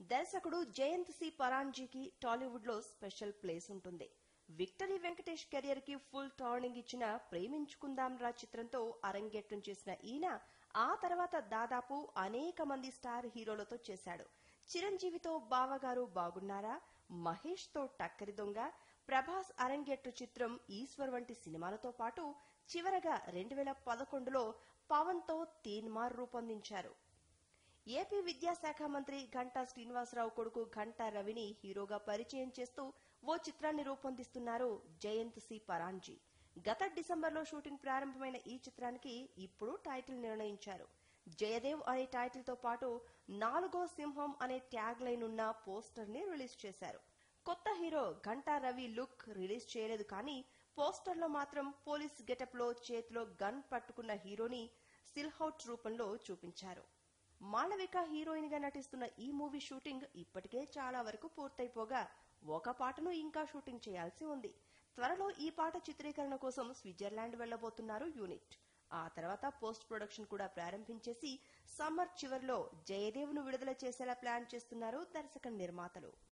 దర్శకుడు జయంత్ సి పరాంజీకి టాలీవుడ్ లో స్పెషల్ ప్లేస్ ఉంటుంది విక్టరీ వెంకటేష్ కెరియర్ కి ఫుల్ టర్నింగ్ ఇచ్చిన ప్రేమించుకుందాం రా చిత్రంతో అరంగేట్రం చేసిన ఈయన ఆ తర్వాత దాదాపు అనేక మంది స్టార్ హీరోలతో చేశాడు చిరంజీవితో బావగారు బాగున్నారా మహేష్ తో టక్కరి దొంగ ప్రభాస్ అరంగేట్రు చిత్రం ఈశ్వర్ వంటి సినిమాలతో పాటు చివరగా రెండు వేల పదకొండులో పవన్ తో తీన్మార్ రూపొందించారు ఏపీ విద్యాశాఖ మంత్రి ఘంటా శ్రీనివాసరావు కొడుకు ఘంటా రవిని హీరోగా పరిచయం చేస్తూ ఓ చిత్రాన్ని రూపొందిస్తున్నారు జయంత్ సి పరాంజీ గత డిసెంబర్లో షూటింగ్ ప్రారంభమైన ఈ చిత్రానికి ఇప్పుడు టైటిల్ నిర్ణయించారు జయదేవ్ అనే టైటిల్ తో పాటు నాలుగో సింహం అనే ట్యాగ్ లైన్ ఉన్న పోస్టర్ ని రిలీజ్ చేశారు కొత్త hero Ghanta Ravi look release చేయలేదు కానీ పోస్టర్ లో మాత్రం పోలీస్ గెటప్ లో చేతిలో గన్ పట్టుకున్న హీరోని సిల్హౌట్ రూపంలో చూపించారు మాళవిక హీరోయిన్ గా నటిస్తున్న ఈ మూవీ షూటింగ్ ఇప్పటికే చాలా వరకు పూర్తయిపోగా ఒక పాటను ఇంకా షూటింగ్ చేయాల్సి ఉంది త్వరలో ఈ పాట చిత్రీకరణ కోసం స్విట్జర్లాండ్ వెళ్లబోతున్నారు యూనిట్ ఆ తర్వాత పోస్ట్ ప్రొడక్షన్ కూడా ప్రారంభించేసి సమ్మర్ చివర్లో జయదేవ్ను విడుదల చేసేలా ప్లాన్ చేస్తున్నారు దర్శక నిర్మాతలు